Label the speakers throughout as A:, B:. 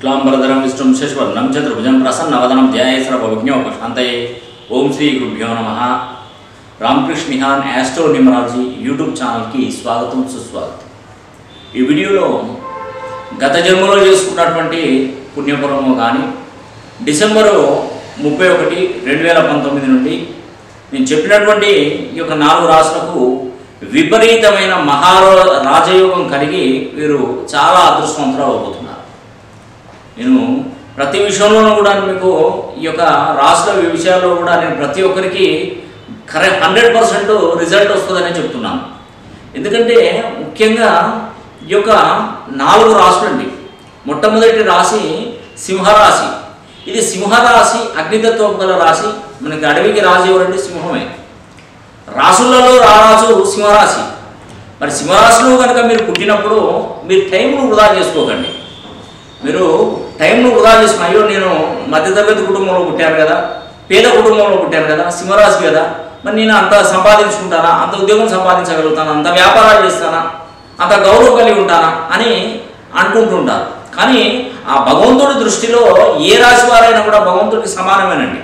A: శుక్లాంబరధరం విష్ణుం శశివర్ణం చతుర్భుజం ప్రసన్నవదనం ధ్యాయేశ్వరవిజ్ఞోపశాంతయే ఓం శ్రీ గురుభ్యో నమ రామకృష్ణ నిహాన్ యాస్ట్రో న్యూమరాలజీ యూట్యూబ్ ఛానల్కి స్వాగతం సుస్వాగతం ఈ వీడియోలో గత జన్మలో చేసుకున్నటువంటి పుణ్యపురము కానీ డిసెంబరు ముప్పై ఒకటి రెండు వేల పంతొమ్మిది నుండి నేను చెప్పినటువంటి ఈ యొక్క నాలుగు రాశులకు విపరీతమైన మహారో రాజయోగం కలిగి వీరు చాలా అదృష్టవంతులు అవబోతున్నారు నేను ప్రతి విషయంలోనూ కూడా మీకు ఈ యొక్క రాష్ట్ర విషయాల్లో కూడా నేను ప్రతి ఒక్కరికి కరెక్ట్ హండ్రెడ్ పర్సెంట్ రిజల్ట్ వస్తుందని చెప్తున్నాను ఎందుకంటే ముఖ్యంగా ఈ యొక్క నాలుగు రాశులు అండి మొట్టమొదటి రాశి సింహరాశి ఇది సింహరాశి అగ్నితత్వం గల రాశి మనకి అడవికి రాజు ఎవరంటే సింహమే రాసులలో రారాజు సింహరాశి మరి సింహరాశిలో కనుక మీరు పుట్టినప్పుడు మీరు టైంను వృధా చేసుకోకండి మీరు టైంను వృధా చేసుకుని అయ్యో నేను మధ్యతరగతి కుటుంబంలో పుట్టాను కదా పేద కుటుంబంలో పుట్టాను కదా సింహరాశి కదా మరి నేను అంత సంపాదించుకుంటానా అంత ఉద్యోగం సంపాదించగలుగుతానా అంత వ్యాపారాలు చేస్తానా అంత గౌరవం కలిగి ఉంటానా అని అంటుంటుంటారు కానీ ఆ భగవంతుడి దృష్టిలో ఏ రాశి వారైనా కూడా భగవంతుడికి సమానమేనండి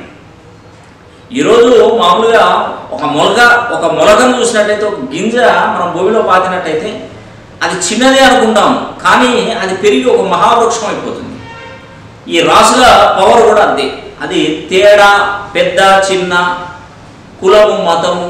A: ఈరోజు మామూలుగా ఒక మొలక ఒక మొలకను చూసినట్టయితే ఒక గింజ మనం భూమిలో పాతినట్టయితే అది చిన్నదే అనుకుంటాం కానీ అది పెరిగి ఒక మహావృక్షం అయిపోతుంది ఈ రాసుల పవర్ కూడా అంతే అది తేడా పెద్ద చిన్న కులము మతము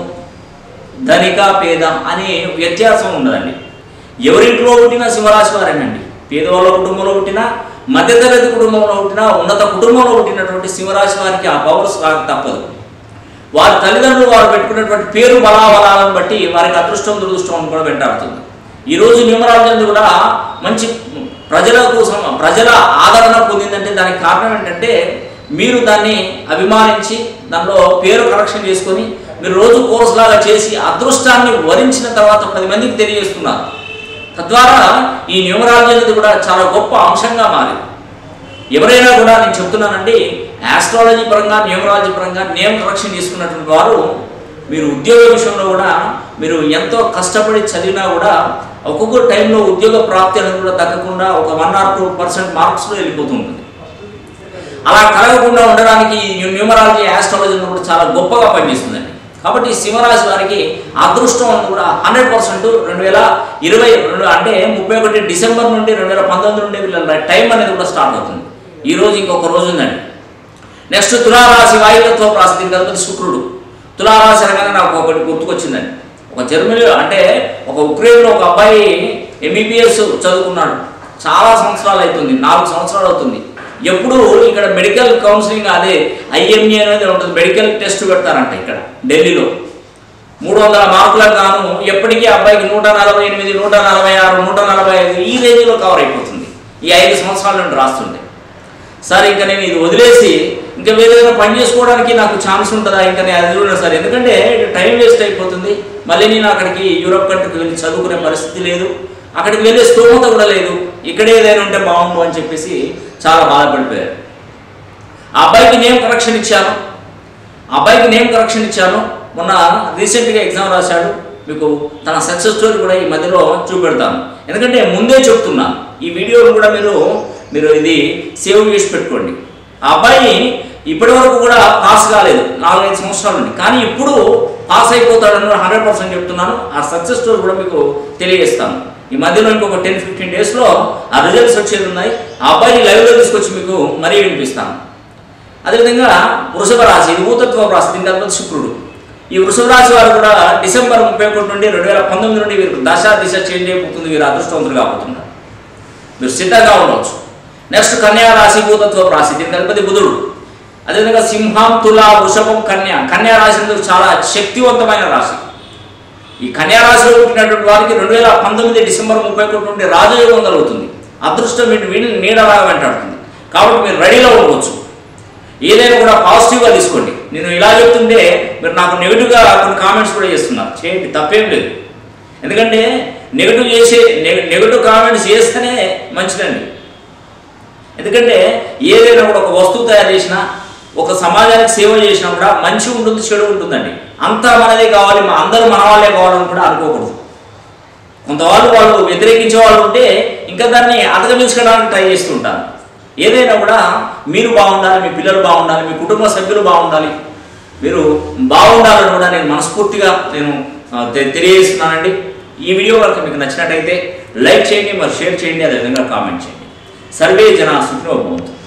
A: ధనిక పేద అనే వ్యత్యాసం ఉండదండి ఎవరింట్లో పుట్టినా సింహరాశి వారేనండి పేదవాళ్ళ కుటుంబంలో పుట్టినా మధ్యతరగతి కుటుంబంలో పుట్టినా ఉన్నత కుటుంబంలో పుట్టినటువంటి సింహరాశి వారికి ఆ పవర్స్ రాక తప్పదు వారి తల్లిదండ్రులు వారు పెట్టుకున్నటువంటి పేరు బలాబలాలను బట్టి వారికి అదృష్టం దురదృష్టం అని కూడా వెంటాడుతుంది ఈరోజు న్యూమరాలజీ కూడా మంచి ప్రజలకు సమ- ప్రజల ఆదరణ పొందిందంటే దానికి కారణం ఏంటంటే మీరు దాన్ని అభిమానించి దానిలో పేరు కరెక్షన్ చేసుకొని మీరు రోజు కోర్స్ లాగా చేసి అదృష్టాన్ని వరించిన తర్వాత పది మందికి తెలియజేస్తున్నారు తద్వారా ఈ న్యూమరాలజీ అనేది కూడా చాలా గొప్ప అంశంగా మారింది ఎవరైనా కూడా నేను చెప్తున్నానండి ఆస్ట్రాలజీ పరంగా న్యూమరాలజీ పరంగా నేమ్ కరెక్షన్ చేసుకున్నటువంటి వారు మీరు ఉద్యోగ విషయంలో కూడా మీరు ఎంతో కష్టపడి చదివినా కూడా ఒక్కొక్క టైంలో ఉద్యోగ ప్రాప్తి అనేది కూడా తగ్గకుండా ఒక వన్ ఆర్ టూ పర్సెంట్ మార్క్స్లో వెళ్ళిపోతుంటుంది అలా కలగకుండా ఉండడానికి ఈ న్యూమరాలజీ ఆస్ట్రాలజీ కూడా చాలా గొప్పగా పనిచేస్తుందండి కాబట్టి ఈ సింహరాశి వారికి అదృష్టం అనేది కూడా హండ్రెడ్ పర్సెంట్ రెండు వేల ఇరవై రెండు అంటే ముప్పై ఒకటి డిసెంబర్ నుండి రెండు వేల పంతొమ్మిది నుండి వీళ్ళ టైం అనేది కూడా స్టార్ట్ అవుతుంది ఈ రోజు ఇంకొక రోజు ఉందండి నెక్స్ట్ తులారాశి వాయుతత్వ రాశి దీని తర్వాత శుక్రుడు తులారాశి అనగానే నాకు ఒకటి గుర్తుకొచ్చిందండి ఒక జర్మనీలో అంటే ఒక ఉక్రెయిన్లో ఒక అబ్బాయి ఎంబీబీఎస్ చదువుకున్నాడు చాలా సంవత్సరాలు అవుతుంది నాలుగు సంవత్సరాలు అవుతుంది ఎప్పుడు ఇక్కడ మెడికల్ కౌన్సిలింగ్ అదే ఐఎంఏ అనేది ఉంటుంది మెడికల్ టెస్ట్ పెడతారంట ఇక్కడ ఢిల్లీలో మూడు వందల మార్కులకు గాను ఎప్పటికీ అబ్బాయికి నూట నలభై ఎనిమిది నూట నలభై ఆరు నూట నలభై ఐదు ఈ రేంజ్లో కవర్ అయిపోతుంది ఈ ఐదు సంవత్సరాల నుండి రాస్తుండే సార్ ఇంకా నేను ఇది వదిలేసి ఇంకా వేరే ఏదైనా పని చేసుకోవడానికి నాకు ఛాన్స్ ఉంటుందా ఇంకా నేను అది చూడను సార్ ఎందుకంటే టైం వేస్ట్ అయిపోతుంది మళ్ళీ నేను అక్కడికి యూరోప్ కంట్రీకి వెళ్ళి చదువుకునే పరిస్థితి లేదు అక్కడికి వెళ్ళే స్తోమత కూడా లేదు ఇక్కడే ఏదైనా ఉంటే బాగుండు అని చెప్పేసి చాలా బాధపడిపోయారు ఆ అబ్బాయికి నేమ్ కరెక్షన్ ఇచ్చాను ఆ అబ్బాయికి నేమ్ కరెక్షన్ ఇచ్చాను మొన్న రీసెంట్గా ఎగ్జామ్ రాశాడు మీకు తన సక్సెస్ స్టోరీ కూడా ఈ మధ్యలో చూపెడతాను ఎందుకంటే ముందే చెప్తున్నాను ఈ వీడియోను కూడా మీరు మీరు ఇది సేవ్ చేసి పెట్టుకోండి ఆ అబ్బాయి ఇప్పటి వరకు కూడా పాస్ కాలేదు నాలుగైదు సంవత్సరాల నుండి కానీ ఇప్పుడు పాస్ అయిపోతాడని హండ్రెడ్ పర్సెంట్ చెప్తున్నాను ఆ సక్సెస్ స్టోరీ కూడా మీకు తెలియజేస్తాను ఈ మధ్యలో ఇంకొక టెన్ ఫిఫ్టీన్ డేస్లో ఆ రిజల్ట్స్ వచ్చేది ఉన్నాయి ఆ అబ్బాయిని లైవ్లో తీసుకొచ్చి మీకు మరీ వినిపిస్తాను అదేవిధంగా వృషభ రాశి ఇది భూతత్వ రాశి దీని తర్వాత శుక్రుడు ఈ వృషభ రాశి వారు కూడా డిసెంబర్ ముప్పై ఒకటి నుండి రెండు వేల పంతొమ్మిది నుండి వీరికి దశ దిశ చేంజ్ అయిపోతుంది వీరు అదృష్టవంతులు కాబోతున్నారు మీరు సిద్ధంగా ఉండవచ్చు నెక్స్ట్ కన్యా రాశి భూతత్వ రాశి దీని అధిపతి బుధుడు అదేవిధంగా సింహం తుల వృషభం కన్య కన్యా రాశి అనేది చాలా శక్తివంతమైన రాశి ఈ కన్యా రాశిలో పుట్టినటువంటి వారికి రెండు వేల పంతొమ్మిది డిసెంబర్ ముప్పై ఒకటి నుండి రాజయోగం కలుగుతుంది అదృష్టం వీటి వీడిని నీడలాగా వెంటాడుతుంది కాబట్టి మీరు రెడీలో ఉండవచ్చు ఏదైనా కూడా పాజిటివ్గా తీసుకోండి నేను ఇలా చెప్తుంటే మీరు నాకు నెగిటివ్గా కొన్ని కామెంట్స్ కూడా చేస్తున్నారు చేయండి తప్పేం లేదు ఎందుకంటే నెగిటివ్ చేసే నెగిటివ్ కామెంట్స్ చేస్తేనే మంచిదండి ఎందుకంటే ఏదైనా కూడా ఒక వస్తువు తయారు చేసినా ఒక సమాజానికి సేవ చేసినా కూడా మంచి ఉంటుంది చెడు ఉంటుందండి అంతా మనదే కావాలి మా అందరూ మన వాళ్ళే కావాలని కూడా అనుకోకూడదు కొంతవాళ్ళు వాళ్ళు వ్యతిరేకించే వాళ్ళు ఉంటే ఇంకా దాన్ని అధిగమించడానికి ట్రై చేస్తుంటారు ఏదైనా కూడా మీరు బాగుండాలి మీ పిల్లలు బాగుండాలి మీ కుటుంబ సభ్యులు బాగుండాలి మీరు బాగుండాలని కూడా నేను మనస్ఫూర్తిగా నేను ఆ, తె- తెలియజేస్తున్నానండి ఈ వీడియో కనుక మీకు నచ్చినట్టయితే లైక్ చేయండి మరి షేర్ చేయండి అదేవిధంగా కామెంట్ చేయండి సర్వే జన సుఖినో భవంతు